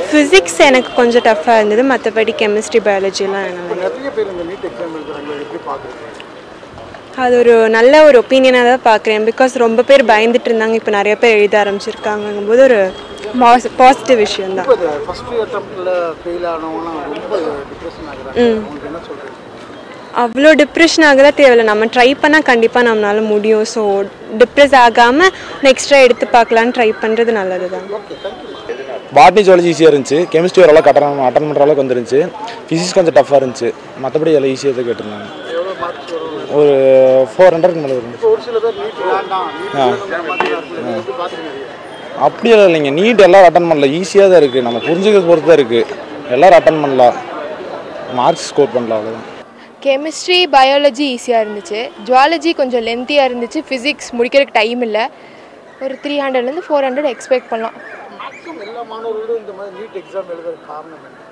physics எனக்கு கொஞ்சம் டஃப்பாக இருந்தது மற்றபடி கெமிஸ்ட்ரி பயாலஜிலாம் எனக்கு நிறைய பேர் இந்த நீட் எக்ஸாம் எழுதுறாங்க எப்படி பார்க்குறீங்க அது ஒரு நல்ல ஒரு ஒப்பீனியனாக தான் பார்க்குறேன் பிகாஸ் ரொம்ப பேர் பயந்துட்டு இருந்தாங்க இப்போ நிறைய பேர் எழுத ஆரம்பிச்சிருக்காங்கும்போது ஒரு பாசிட்டிவ் விஷயம் தான் இப்போ இந்த ஃபர்ஸ்ட் அட்டம்ப்டில் ஃபெயில் ஆனவங்கலாம் ரொம்ப டிப்ரெஷன் ஆகுறாங்க உங்களுக்கு என்ன சொல்கிறீங்க அவ்வளோ டிப்ரெஷன் ஆகதான் தேவையில்லை நம்ம ட்ரை பண்ணால் கண்டிப்பாக நம்மளால முடியும் ஸோ டிப்ரெஸ் ஆகாமல் நெக்ஸ்ட்டாக எடுத்து பார்க்கலான்னு ட்ரை பண்ணுறது நல்லது தான் பாட்னி ஜுவாலஜி ஈஸியாக இருந்துச்சு கெமிஸ்ட்ரி ஓரளவு கட்டணம் அட்டன் பண்ணுற அளவுக்கு வந்துருந்துச்சு ஃபிசிக்ஸ் கொஞ்சம் டஃப்பாக இருந்துச்சு மற்றபடி எல்லாம் ஈஸியாக தான் கேட்டிருந்தாங்க எவ்வளோ மார்க்ஸ் வரும் ஒரு ஃபோர் ஹண்ட்ரட்க்கு மேலே வரும் இப்போ ஒரு சில பேர் நீட் வேண்டாம் நீட் வேணுங்கிற மாதிரி இருக்குது எப்படி பார்க்குறீங்க அப்படியெல்லாம் இல்லைங்க நீட் எல்லாரும் அட்டன் பண்ணல ஈஸியாக தான் இருக்குது நம்ம புரிஞ்சுக்கிறது பொறுத்து தான் இருக்குது எல்லோரும் அட்டன் பண்ணலாம் மார்க்ஸ் ஸ்கோர் பண்ணலாம் அவ்வளோதான் கெமிஸ்ட்ரி பயாலஜி ஈஸியாக இருந்துச்சு ஜுவாலஜி கொஞ்சம் லென்த்தியாக இருந்துச்சு ஃபிசிக்ஸ் முடிக்கிறதுக்கு டைம் இல்லை ஒரு த்ரீ ஹண்ட்ரட்லேருந்து ஃபோர் ஹண்ட்ரட் எக்ஸ்பெக்ட் பண்ணலாம் மேக்ஸிமம் எல்லா மாணவர்களும் இந்த மாதிரி நீட் எக்ஸாம் எழுதுறதுக்கு காரணம் என்ன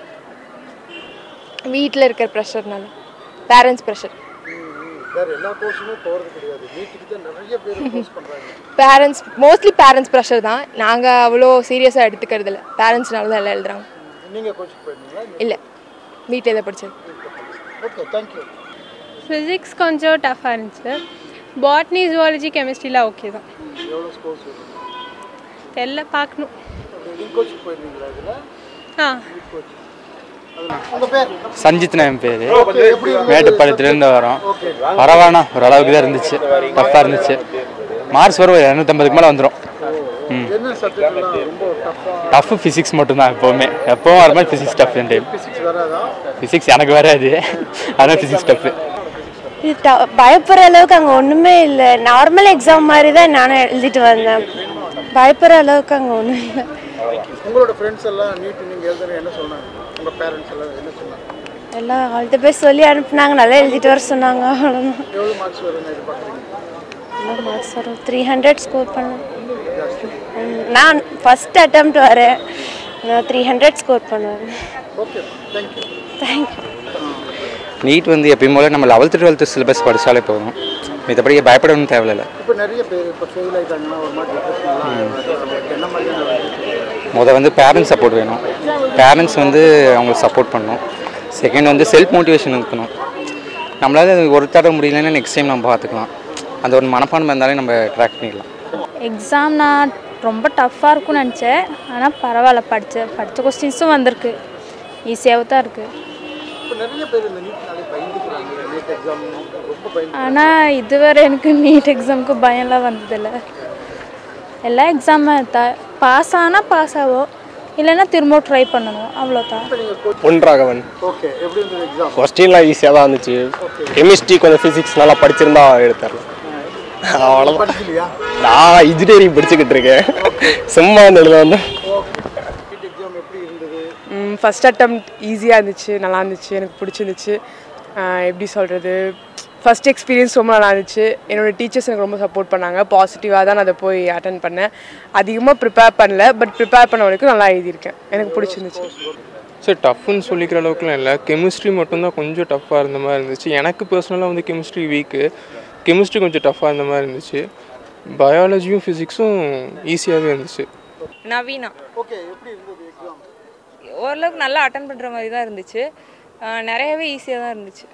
வீட்டில் இருக்கிற ப்ரெஷர்னால பேரண்ட்ஸ் ப்ரெஷர் வேறு எல்லா கோர்ஸுமே போகிறது கிடையாது நீட்டுக்கு தான் நிறைய பேர் கோர்ஸ் பண்ணுறாங்க பேரண்ட்ஸ் மோஸ்ட்லி பேரண்ட்ஸ் ப்ரெஷர் தான் நாங்கள் அவ்வளோ சீரியஸாக எடுத்துக்கிறது இல்லை பேரண்ட்ஸ்னால தான் எல்லாம் எழுதுறாங்க நீங்கள் கோச்சிங் போயிருந்தீங்களா இல்லை வீட்டில் எதை படித்தது ஓகே தேங்க்யூ ஃபிசிக்ஸ் கொஞ்சம் டஃப்பாக இருந்துச்சு பாட்னி ஜுவாலஜி கெமிஸ்ட்ரிலாம் ஓகே தான் எவ்வளோ ஸ்கோர்ஸ் வரும் தெரியல பார்க்கணும் நீங்கள் கோச்சிங் போயிருந்தீங்களா இதில் ஆ கோச்சிங் உங்கள் பேர் சஞ்சித்னா என் பேர் எப்படி மேட்டுப்பாளையத்துலேருந்து வரோம் பரவாயில்ல ஓரளவுக்கு தான் இருந்துச்சு டஃப்பாக இருந்துச்சு மார்க்ஸ் வரும் ஒரு இரநூத்தம்பதுக்கு மேலே வந்துடும் ம் என்ன சப்ஜெக்ட்லாம் ரொம்ப டஃப்பாக டஃப் ஃபிசிக்ஸ் மட்டும்தான் எப்போவுமே எப்போவும் வர மாதிரி ஃபிசிக்ஸ் டஃப் என் டைம் ஃபிசிக்ஸ் வராதா ஃபிசிக்ஸ் எனக்கு வராது அதனால் ஃபிசிக்ஸ் டஃப்பு இது ட- பயப்படுற அளவுக்கு அங்கே ஒன்றுமே இல்லை நார்மல் எக்ஸாம் மாதிரி தான் நானும் எழுதிட்டு வந்தேன் பயப்படுற அளவுக்கு அங்கே ஒன்றும் இல்லை உங்களோட ஃப்ரெண்ட்ஸ் எல்லாம் நீட் நீங்கள் எழுதுறது என்ன சொன்னாங்க உங்கள் பேரண்ட்ஸ் எல்லாம் என்ன சொன்னாங்க எல்லாம் அவள்கிட்ட போய் சொல்லி அனுப்புனாங்க நல்லா எழுதிட்டு வர சொன்னாங்க அவ்வளோதான் எவ்வளோ மார்க்ஸ் வரும்னு எதிர்பார்க்குறீங்க நல்லா மார்க்ஸ் வரும் த்ரீ ஹண்ட்ரட் ஸ்கோர் பண்ணேன் ம், நான் ஃபஸ்ட் அட்டம்ப்ட் வரேன் நான் த்ரீ ஹண்ட்ரட் ஸ்கோர் பண்ணுவேன் ஓகே தேங்க்யூ தேங்க்யூ நீட் வந்து எப்பயும் போல நம்ம லெவல்த்து டுவெல்த்து சிலபஸ் படித்தாலே போதும் மற்றபடி பயப்படணும் தேவையில்லை இப்போ நிறைய பேர் இப்போ ஃபெயில் ஆகிட்டாங்கன்னா ஒரு மாதிரி டிப்ரெஷன் என்ன மாதிரியான முத வந்து பேரண்ட்ஸ் சப்போர்ட் வேணும் பேரண்ட்ஸ் வந்து அவங்களுக்கு சப்போர்ட் பண்ணணும் செகண்ட் வந்து செல்ஃப் மோட்டிவேஷன் இருக்கணும் நம்மளால அது ஒரு தடவை முடியலன்னா நெக்ஸ்ட் டைம் நம்ம பார்த்துக்கலாம் அந்த ஒரு மனப்பான்மை இருந்தாலே நம்ம ட்ராக் பண்ணிடலாம் எக்ஸாம் நான் ரொம்ப டஃப்பாக இருக்கும்னு நினச்சேன் ஆனால் பரவாயில்ல படித்த படித்த கொஸ்டின்ஸும் வந்திருக்கு ஈஸியாகவும் தான் இருக்குது இப்போ நிறைய பேர் இந்த நீட்னாலே பயந்துக்கிறாங்க நீட் எக்ஸாம் ரொம்ப பயந்து ஆனால் இதுவரை எனக்கு நீட் எக்ஸாமுக்கு பயம்லாம் வந்ததில்லை எல்லா எக்ஸாமும் த பாஸ் ஆனால் பாஸ் ஆகும் இல்லைன்னா திரும்ப ட்ரை பண்ணணும் அவ்வளோதான் பொன் ராகவன் ஓகே எப்படி இருந்தது எக்ஸாம் கொஸ்டின்லாம் ஈஸியாக தான் இருந்துச்சு கெமிஸ்ட்ரி கொஞ்சம் ஃபிசிக்ஸ் நல்லா படிச்சிருந்தா எடுத்துடலாம் அவ்வளோதான் படிக்கலையா நான் இன்ஜினியரிங் படிச்சுக்கிட்டு இருக்கேன் சும்மா அந்த எழுத வந்தேன் நீட் எக்ஸாம் எப்படி இருந்தது ஃபஸ்ட் அட்டம் ஈஸியாக இருந்துச்சு நல்லா இருந்துச்சு எனக்கு பிடிச்சிருந்துச்சு ஆஹ் எப்படி சொல்கிறது ஃபஸ்ட் எக்ஸ்பீரியன்ஸ் ரொம்ப நல்லா இருந்துச்சு என்னோடய டீச்சர்ஸ் எனக்கு ரொம்ப சப்போர்ட் பண்ணாங்க பாசிட்டிவாக தான் நான் அதை போய் அட்டன் பண்ணேன் அதிகமாக ப்ரிப்பேர் பண்ணல பட் ப்ரிப்பேர் பண்ண வரைக்கும் நல்லா எழுதியிருக்கேன் எனக்கு பிடிச்சிருந்துச்சு சார் டஃப்னு சொல்லிக்கிற அளவுக்குலாம் இல்லை கெமிஸ்ட்ரி மட்டும்தான் கொஞ்சம் டஃப்பாக இருந்த மாதிரி இருந்துச்சு எனக்கு பர்சனலாக வந்து கெமிஸ்ட்ரி வீக்கு கெமிஸ்ட்ரி கொஞ்சம் டஃப்பாக இருந்த மாதிரி இருந்துச்சு பயாலஜியும் ஃபிசிக்ஸும் ஈஸியாகவே இருந்துச்சு நவீனா ஓகே எப்படி இருந்தது எக்ஸாம் ஓரளவுக்கு நல்லா அட்டன் பண்ணுற மாதிரி தான் இருந்துச்சு ஆஹ் நிறையவே ஈஸியாக தான் இருந்துச்சு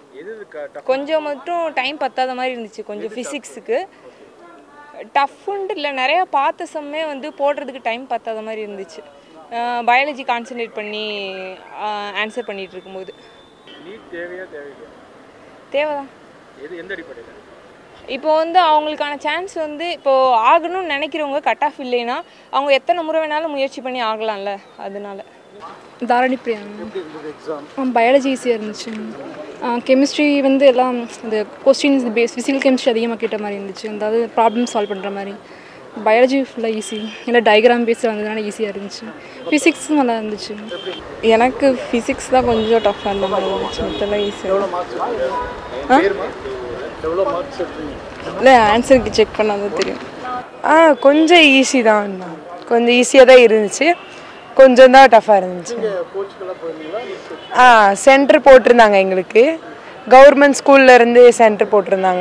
கொஞ்சம் மட்டும் டைம் பத்தாத மாதிரி இருந்துச்சு கொஞ்சம் ஃபிசிக்ஸுக்கு டஃப்புன்ட்டு இல்லை நிறையா பார்த்த சம்மே வந்து போடுறதுக்கு டைம் பத்தாத மாதிரி இருந்துச்சு பயாலஜி கான்சென்ட்ரேட் பண்ணி ஆன்சர் பண்ணிட்டு இருக்கும்போது நீட் தேவையா தேவையில்லையா தேவைதான் எது எந்த அடிப்படையில் இப்போ வந்து அவங்களுக்கான சான்ஸ் வந்து இப்போ ஆகணும்னு நினைக்கிறவங்க கட் ஆஃப் இல்லைன்னா அவங்க எத்தனை முறை வேணாலும் முயற்சி பண்ணி ஆகலாம்ல அதனால தாரணி பிரியா எப்படி இருந்தது எக்ஸாம் பயாலஜி ஈஸியாக இருந்துச்சு கெமிஸ்ட்ரி வந்து எல்லாம் இந்த கொஸ்டின்ஸ் பேஸ் ஃபிசிக்கல் கெமிஸ்ட்ரி அதிகமாக கேட்ட மாதிரி இருந்துச்சு அதாவது ப்ராப்ளம் சால்வ் பண்ணுற மாதிரி பயாலஜி ஃபுல்லாக ஈஸி இல்லை டயக்ராம் பேஸ் வந்ததுனால ஈஸியாக இருந்துச்சு ஃபிசிக்ஸும் நல்லா இருந்துச்சு எனக்கு ஃபிசிக்ஸ் தான் கொஞ்சம் டஃப்பாக இருந்த மாதிரி இருந்துச்சு மற்றெல்லாம் எவ்வளோ ஈஸியாக மார்க்ஸ் ஆ பேருமா எவ்வளோ மார்க்ஸ் எடுத்தீங்க இல்லை ஆன்சருக்கு செக் பண்ணால் தான் தெரியும் ஆ கொஞ்சம் ஈஸி தான் தான் கொஞ்சம் ஈஸியாக தான் இருந்துச்சு கொஞ்சம் தான் டஃப்பாக இருந்துச்சு நீங்கள் கோச்சுக்கெல்லாம் போயிருந்தீங்களா ஆ சென்டர் போட்டிருந்தாங்க எங்களுக்கு கவர்மெண்ட் ஸ்கூல்ல இருந்து சென்டர் போட்டிருந்தாங்க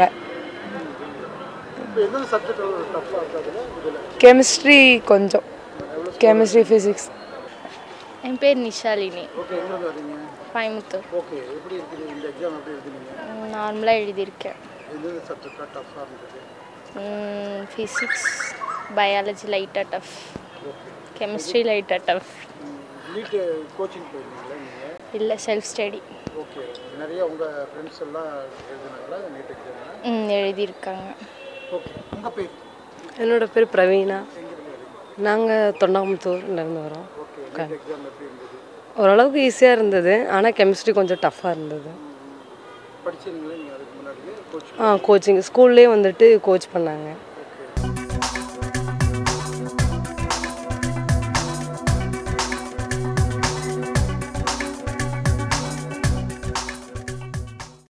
இப்போ எந்தெந்த சப்ஜெக்ட் டஃப்பாக இருக்காதுல இதில் கெமிஸ்ட்ரி கொஞ்சம் கெமிஸ்ட்ரி ஃபிசிக்ஸ் என் பேர் நிஷாலினி ஓகே எங்கேருந்து வரீங்க கோயம்புத்தூர் ஓகே எப்படி இருக்குது இந்த எக்ஸாம் எப்படி எழுதுனீங்க நார்மலாக எழுதியிருக்கேன் எந்த சப்ஜெக்டாக டஃப்பாக இருந்தது ஃபிசிக்ஸ் பயாலஜி லைட்டாக டஃப் கெமிஸ்ட்ரி லைட்டாக டஃப் நீட்டு கோச்சிங் போயிருந்தீங்களா நீங்கள் இல்லை செல்ஃப் ஸ்டடி ஓகே நிறைய உங்கள் ஃப்ரெண்ட்ஸ் எல்லாம் எழுதுனாங்களா நீட் எக்ஸாம் ம் எழுதியிருக்காங்க ஓகே உங்கள் பேர் என்னோட பேர் பிரவீனா நாங்கள் தொண்டாமுத்தூர்லேருந்து வரோம் நீட் எக்ஸாம் எப்படி இருந்தது ஓரளவுக்கு ஈஸியாக இருந்தது ஆனால் கெமிஸ்ட்ரி கொஞ்சம் டஃப்பாக இருந்தது படிச்சீங்களா நீங்கள் அதுக்கு முன்னாடியே கோச் ஆ கோச்சிங் ஸ்கூல்லேயே வந்துட்டு கோச் பண்ணாங்க